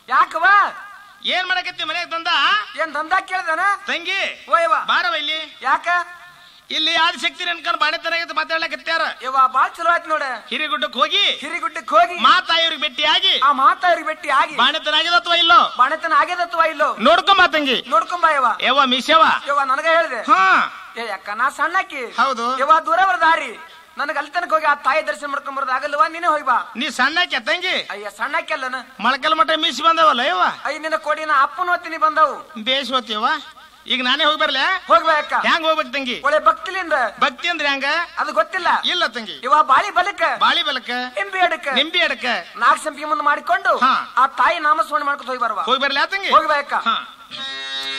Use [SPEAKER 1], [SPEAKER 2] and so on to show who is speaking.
[SPEAKER 1] ಯಾಕವ
[SPEAKER 2] ಏನ್ ಮಾಡಕತ್ತಿ ಮನೆಗೆ ತಂದ
[SPEAKER 1] ಏನ್ ದಂಧ ಕೇಳ್ದನ
[SPEAKER 2] ತಂಗಿ
[SPEAKER 1] ಓಯವ್ವ
[SPEAKER 2] ಬಾರವ ಇಲ್ಲಿ
[SPEAKER 1] ಯಾಕ
[SPEAKER 2] ಇಲ್ಲಿ ಆದಿಶಕ್ತಿ ಅನ್ಕೊಂಡು ಬಾಣೆತನಾಗತ್ತೆ ಮಾತಾಡ್ಲಕತ್ಯಾರ
[SPEAKER 1] ಯವ್ವ ಬಾಳ್ ಚಲೋ ಆಯ್ತು ನೋಡ
[SPEAKER 2] ಹಿರಿಗುಡ್ಡಕ್ಕೆ ಹೋಗಿ
[SPEAKER 1] ಹಿರಿಗುಡ್ಡಕ್ಕೆ ಹೋಗಿ
[SPEAKER 2] ಮಾತಾಯಿವ್ರಿಗೆ ಭೇಟಿಯಾಗಿ
[SPEAKER 1] ಆ ಮಾತಾವ್ರಿಗೆ ಭೇಟಿ ಆಗಿ
[SPEAKER 2] ಬಾಣೆತನಾಗಿದೆ ಅಥವಾ ಇಲ್ಲೋ
[SPEAKER 1] ಬಾಣತನ ಆಗ್ಯದತ್ವ ಇಲ್ಲೋ
[SPEAKER 2] ನೋಡ್ಕೊಂಬ ತಂಗಿ
[SPEAKER 1] ನೋಡ್ಕೊಂಬ ಯವ್ವ
[SPEAKER 2] ಯವ್ವ ಮಿಸವ
[SPEAKER 1] ಯವ್ವ ನನಗ ಹೇಳ್ದೆ
[SPEAKER 2] ಹಾ
[SPEAKER 1] ಏ ಅಕ್ಕ ನಾ ಸಣ್ಣಕ್ಕಿ
[SPEAKER 2] ಹೌದು
[SPEAKER 1] ಯವ್ವ ದೂರ ಬರ ದಾರಿ ನನಗೆ ಅಲ್ಲಿ ತನಕ ಹೋಗಿ ಆ ತಾಯಿ ದರ್ಶನ ಮಾಡ್ಕೊಂಡ್ ಬರೋದು ಆಗಲ್ವಾ ನೀನೇ ಹೋಗಿ ಬಾ
[SPEAKER 2] ನೀ ಸಣ್ಣಕ್ಕೆ ತಂಗಿ
[SPEAKER 1] ಅಯ್ಯ ಸಣ್ಣಕ್ಕಿ ಅಲ್ಲನ
[SPEAKER 2] ಮೊಳಕಲ್ ಮಠ ಮೀಸಿ ಬಂದವಲ್ಲ ಯವ್ವ
[SPEAKER 1] ಅಯ್ಯ ನಿನ್ನ ಕೋಡಿನ ಅಪ್ಪನ ಹೊತ್ತಿನಿ ಬಂದವು
[SPEAKER 2] ಬೇಸ್ ಹೋತಿಯವ್ವ ಈಗ ನಾನೇ ಹೋಗಿ ಬರ್ಲೆ
[SPEAKER 1] ಹೋಗ್ಬಾ ಅಕ್ಕ
[SPEAKER 2] ಹ್ಯಾಂಗ ಹೋಗ್ಬೇಕು ತಂಗಿ
[SPEAKER 1] ಒಳ್ಳೆ ಭಕ್ತಿಲಿಂದ
[SPEAKER 2] ಭಕ್ತಿ ಅಂದ್ರೆ ಹ್ಯಾಂಗ
[SPEAKER 1] ಅದು ಗೊತ್ತಿಲ್ಲ
[SPEAKER 2] ಇಲ್ಲ ತಂಗಿ
[SPEAKER 1] ಇವ ಬಾಳಿ ಬಲಕ
[SPEAKER 2] ಬಾಳಿ ಬೆಲಕ
[SPEAKER 1] ನಿಂಬಿ ಅಡಕ
[SPEAKER 2] ನಿಂಬಿ ಅಡಕ
[SPEAKER 1] ನಾಲ್ಕು ಸಂಪಿಗೆ ಮುಂದೆ ಮಾಡಿಕೊಂಡು
[SPEAKER 2] ಹಾ.
[SPEAKER 1] ಆ ತಾಯಿ ನಾಮಸ್ಮರಣೆ ಮಾಡ್ಕೊಂಡು ಹೋಗಿ ಬರುವ
[SPEAKER 2] ಹೋಗಿ ಬರ್ಲೆ ತಂಗಿ
[SPEAKER 1] ಹೋಗಿ ಬಾ ಅಕ್ಕ
[SPEAKER 2] ಹಾ